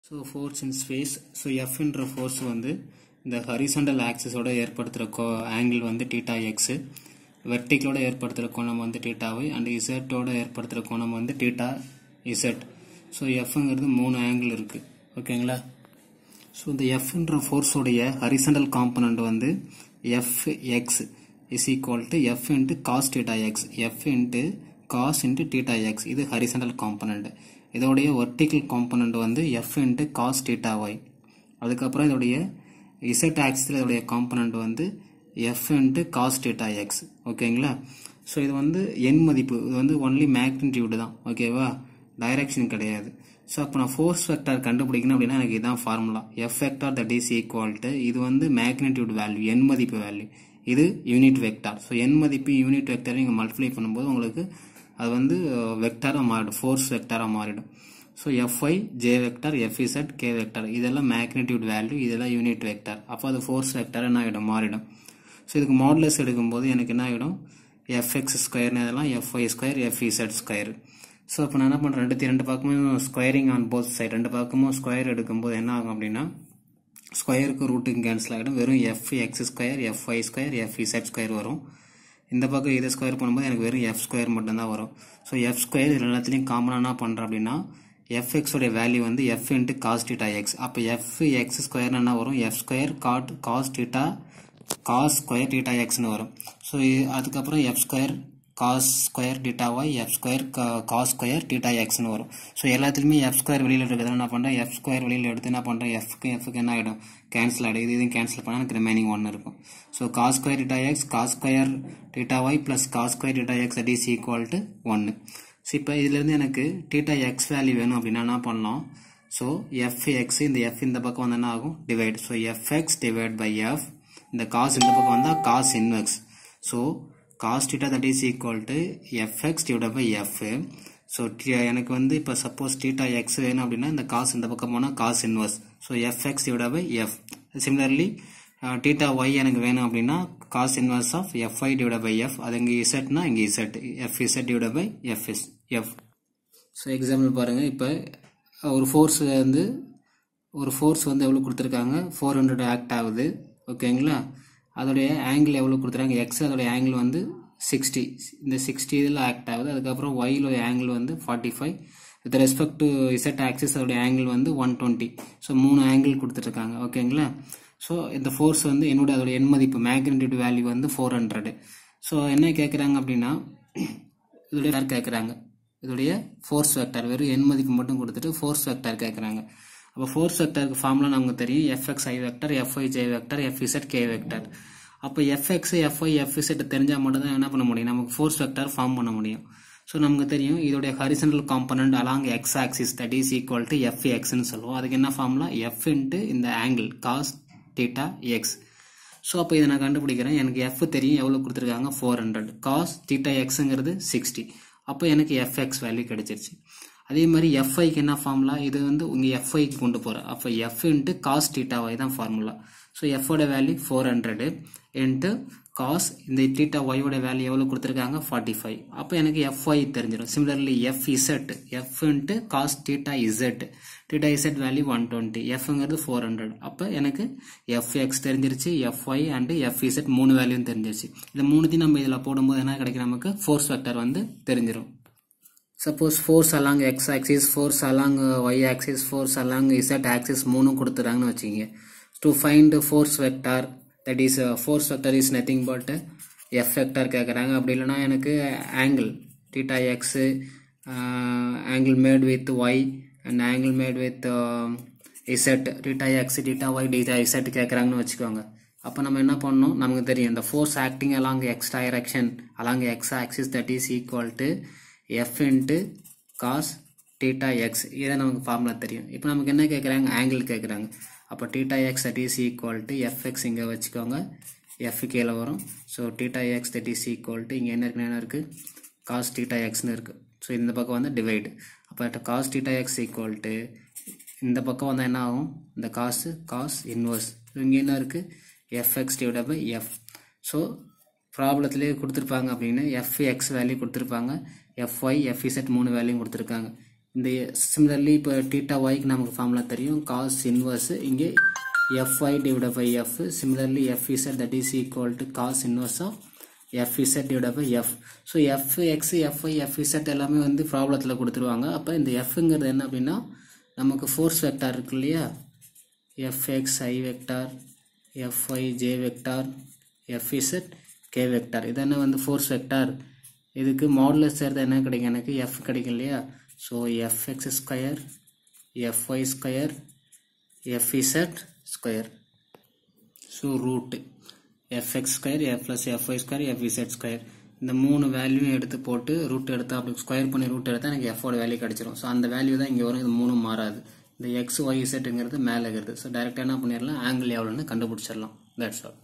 so force in space so எஃப்ன்ற force வந்து இந்த ஹரிசண்டல் ஆக்சிஸோட ஏற்படுத்துகிற கோ ஆங்கிள் வந்து டீட்டா எக்ஸு வெர்டிக்கலோட ஏற்படுத்துகிற கோணம் வந்து டீட்டாவை அண்ட் இசட்டோட ஏற்படுத்துகிற கோணம் வந்து டீட்டா இசட் ஸோ எஃப்ங்கிறது மூணு ஆங்கிள் இருக்குது ஓகேங்களா ஸோ இந்த எஃப்ன்ற ஃபோர்ஸோடைய ஹரிசண்டல் காம்பனண்ட் வந்து F X is equal to F into cos theta X F into cos into theta X இது ஹரிசண்டல் காம்பனண்ட் இதோடைய வெர்டிக்கல் காம்பனண்ட் வந்து F into cos theta Y அதுக்கப்புறம் இதோடைய இசட் ஆக்சில் இதோடைய காம்பனண்ட் வந்து F into cos theta X ஓகேங்களா so இது வந்து எண் மதிப்பு இது வந்து ஒன்லி மேக்னிடியூடு தான் ஓகேவா டைரக்ஷன் கிடையாது ஸோ அப்போ நான் ஃபோர்ஸ் வெக்டார் கண்டுபிடிக்கணும் அப்படின்னா எனக்கு இதான் formula F vector that is equal to இது வந்து மேக்னிடியூட் வேல்யூ எண் மதிப்பு வேல்யூ இது யூனிட் வெக்டார் ஸோ எண் மதிப்பு யூனிட் வெக்டார் நீங்கள் மல்டிப்ளை பண்ணும்போது உங்களுக்கு அது வந்து வெக்டாராக மாறிடும் ஃபோர்ஸ் வெக்டாராக மாறிடும் so F Y J vector F Z K vector இதெல்லாம் மேக்னிடியூட் வேல்யூ இதெல்லாம் யூனிட் வெக்டார் அப்போ அது ஃபோர்ஸ் வெக்டார் என்ன ஆகிடும் மாறிடும் ஸோ இதுக்கு மாடலஸ் எடுக்கும்போது எனக்கு என்ன ஆகிடும் எஃப்எக்ஸ் ஸ்கொயர்னு இதெல்லாம் F Y square F Z square so இப்போ நான் என்ன பண்ணுறேன் ரெண்டு ரெண்டு பக்கமும் ஸ்கொயரிங் ஆன் போத் சைடு ரெண்டு பக்கமும் ஸ்கொயர் எடுக்கும்போது என்ன ஆகும் அப்படின்னா ஸ்கொயருக்கு ரூட்டுக்கு கேன்சல் ஆகிடும் வெறும் F X square F Y square F Z square வரும் இந்த பக்கம் இதை ஸ்கொயர் பண்ணும்போது எனக்கு வெறும் எஃப் ஸ்கொயர் மட்டும்தான் வரும் ஸோ எஃப் ஸ்கொயர் இதில் எல்லாத்துலேயும் காமனாக என்ன பண்ணுறேன் அப்படின்னா எஃப்எக்ஸோடைய வேல்யூ வந்து F into cos theta X அப்போ எஃப் எக்ஸ் ஸ்கொயர் என்ன வரும் எஃப் ஸ்கொயர் காட் cos theta cos square theta எக்ஸ்னு வரும் ஸோ அதுக்கப்புறம் F square cos square theta Y F square cos square theta எக்ஸ்னு வரும் ஸோ எல்லாத்துலேயுமே எஃப் ஸ்கொயர் வெளியில் இருக்கிறது என்ன பண்ணுறேன் எஃப் ஸ்கொயர் வெளியில் எடுத்து என்ன பண்ணுறேன் எஃப்க்கு எஃப்க்கு என்ன ஆகிடும் கேன்சல் ஆகிடும் இது இதையும் கேன்சல் பண்ணால் எனக்கு ரிமைனிங் ஒன்று இருக்கும் so cos square theta X cos square theta Y plus cos square theta X அட் இஸ் ஈக்குவல் டு ஒன்று ஸோ இப்போ இதுலேருந்து எனக்கு டீட்டா எக்ஸ் வேல்யூ வேணும் அப்படின்னா என்ன பண்ணலாம் ஸோ எஃப் எக்ஸ் இந்த எஃப் இந்த பக்கம் வந்து என்ன ஆகும் divide so F X divide by F இந்த காஸ் இந்த பக்கம் வந்தால் cos inverse so cos theta that is equal to F X divide by F so எனக்கு வந்து இப்போ சப்போஸ் டீட்டா எக்ஸ் வேணும் அப்படின்னா இந்த காஸ் இந்த பக்கம் போனால் cos inverse so F X divide by F similarly theta Y எனக்கு வேணும் அப்படின்னா cos inverse of F Y divide by F அது இங்கே இசட்னா இங்கே Z F Z divide by F is F so example பாருங்கள் இப்போ ஒரு ஃபோர்ஸ் வந்து ஒரு ஃபோர்ஸ் வந்து எவ்வளோ கொடுத்துருக்காங்க ஃபோர் ஹண்ட்ரட் ஆக்ட் ஆகுது ஓகேங்களா அதோடைய ஆங்கிள் எவ்வளோ கொடுத்துருக்காங்க எக்ஸ் அதோடைய ஆங்கிள் வந்து சிக்ஸ்டி இந்த சிக்ஸ்டி இதில் ஆக்ட் ஆகுது அதுக்கப்புறம் ஒயிலோடைய ஆங்கிள் வந்து forty five with respect to Z axis அதோடைய ஆங்கிள் வந்து ஒன் டுவெண்ட்டி ஸோ மூணு ஆங்கிள் கொடுத்துட்ருக்காங்க ஓகேங்களா ஸோ இந்த ஃபோர்ஸ் வந்து என்னோட அதோட எண் மதிப்பு மேக்னிடியூட் வேல்யூ வந்து ஃபோர் ஹண்ட்ரடு ஸோ என்ன கேட்குறாங்க அப்படின்னா இதோடைய யார் கேட்குறாங்க இதோடைய ஃபோர்ஸ் வெக்டார் வெறும் எண் மதிப்பு மட்டும் கொடுத்துட்டு ஃபோர்ஸ் வெக்டார் கேட்குறாங்க அப்போ ஃபோர்ஸ் வெக்டருக்கு ஃபார்முலா நமக்கு தெரியும் F X I vector F Y J vector F Z K vector அப்போ எஃப்எக்ஸ் எஃப்ஐ எஃப்இசட் தெரிஞ்சால் மட்டும் தான் என்ன பண்ண முடியும் நமக்கு ஃபோர்ஸ் வெக்டர் ஃபார்ம் பண்ண முடியும் ஸோ நமக்கு தெரியும் இதோடைய horizontal component along X axis that is equal to F எக்ஸ்னு சொல்லுவோம் அதுக்கு என்ன ஃபார்முலா எஃப் இன்ட்டு இந்த angle cos theta X so அப்போ இதை நான் கண்டுபிடிக்கிறேன் எனக்கு எஃப் தெரியும் எவ்வளோ கொடுத்துருக்காங்க ஃபோர் ஹண்ட்ரட் காஸ் டீட்டா எக்ஸுங்கிறது சிக்ஸ்டி அப்போ எனக்கு எஃப்எக்ஸ் வேல்யூ கிடைச்சிருச்சு அதே மாதிரி எஃப்ஐக்கு என்ன ஃபார்முலா இது வந்து உங்கள் எஃப்ஐக்கு கொண்டு போகிறேன் அப்போ எஃப் இன்ட்டு காஸ் டீட்டாவை தான் ஃபார்முலா ஸோ எஃபோட value four hundred into cos இந்த டீட்டா ஒய்யோட வேல்யூ எவ்வளோ கொடுத்துருக்காங்க ஃபார்ட்டி ஃபைவ் அப்போ எனக்கு எஃப்ஐ தெரிஞ்சிடும் similarly F Z F into cos theta Z theta Z value one twenty எஃப்ங்கிறது ஃபோர் ஹண்ட்ரட் அப்போ எனக்கு எஃப் எக்ஸ் தெரிஞ்சிருச்சு எஃப்ஐ அண்டு எஃப் இசட் மூணு வேல்யூன்னு தெரிஞ்சிருச்சு இந்த மூணுத்தையும் நம்ம இதில் போடும்போது என்ன கிடைக்கும் நமக்கு ஃபோர்ஸ் வெக்டர் வந்து தெரிஞ்சிடும் suppose force along X axis force along Y axis force along Z axis மூணும் கொடுத்துறாங்கன்னு வச்சுக்கிங்க to find force vector that is force vector is nothing but F vector கேட்குறாங்க அப்படி இல்லைனா எனக்கு angle theta X angle made with Y and angle made with Z theta X theta Y theta Z கேட்குறாங்கன்னு வச்சுக்கோங்க அப்போ நம்ம என்ன பண்ணணும் நமக்கு தெரியும் இந்த force acting along X direction along X axis that is equal to F into cos theta X இதை நமக்கு ஃபார்முலா தெரியும் இப்போ நமக்கு என்ன கேட்குறாங்க ஆங்கிள் கேட்குறாங்க அப்போ theta X that is equal to F X இங்கே வச்சுக்கோங்க எஃப் கீழே வரும் so theta X that is equal to இங்கே என்ன இருக்குன்னு என்ன இருக்குது காஸ் டீட்டா எக்ஸ்னு இருக்குது ஸோ இந்த பக்கம் வந்து டிவைடு அப்போ cos theta X equal to இந்த பக்கம் வந்தால் என்ன ஆகும் இந்த காசு காஸ் இன்வர்ஸ் இங்கே என்ன இருக்குது F X divide by F so ப்ராப்ளத்திலே கொடுத்துருப்பாங்க அப்படின்னு எஃப் எக்ஸ் வேல்யூ கொடுத்துருப்பாங்க எஃப்ஒய் எஃப்இசட் மூணு வேல்யூ கொடுத்துருக்காங்க இந்த சிமிலர்லி இப்போ டீட்டா ஒய்க்கு நமக்கு ஃபார்முலா தெரியும் காஸ் இன்வர்ஸ் இங்கே F Y divide by F similarly F Z that is equal to cos inverse of F Z divide by F so F X F Y F Z எல்லாமே வந்து ப்ராப்ளத்தில் கொடுத்துருவாங்க அப்போ இந்த எஃப்ங்கிறது என்ன அப்படின்னா நமக்கு ஃபோர்ஸ் வெக்டார் இருக்கு இல்லையா F X I vector F Y J vector F Z K vector இதென்ன வந்து ஃபோர்ஸ் வெக்டார் இதுக்கு மாடுலஸ் சேர்த்து என்ன கிடைக்கும் எனக்கு எஃப் கிடைக்கும் இல்லையா so F X square F Y square F Z square so root F X square F plus F Y square F Z square இந்த மூணு வேல்யூவும் எடுத்து போட்டு ரூட் எடுத்தா அப்படி ஸ்கொயர் பண்ணி ரூட் எடுத்தால் எனக்கு எஃபோட வேல்யூ கிடச்சிரும் ஸோ அந்த வேல்யூ தான் இங்கே வரும் இது மூணும் மாறாது இந்த எக்ஸ் ஒய் இசட்டுங்கிறது மேலே இருக்கிறது ஸோ டேரெக்டாக என்ன பண்ணிடலாம் ஆங்கிள் எவ்வளோன்னு கண்டுபிடிச்சிடலாம் தட்ஸ் ஆல்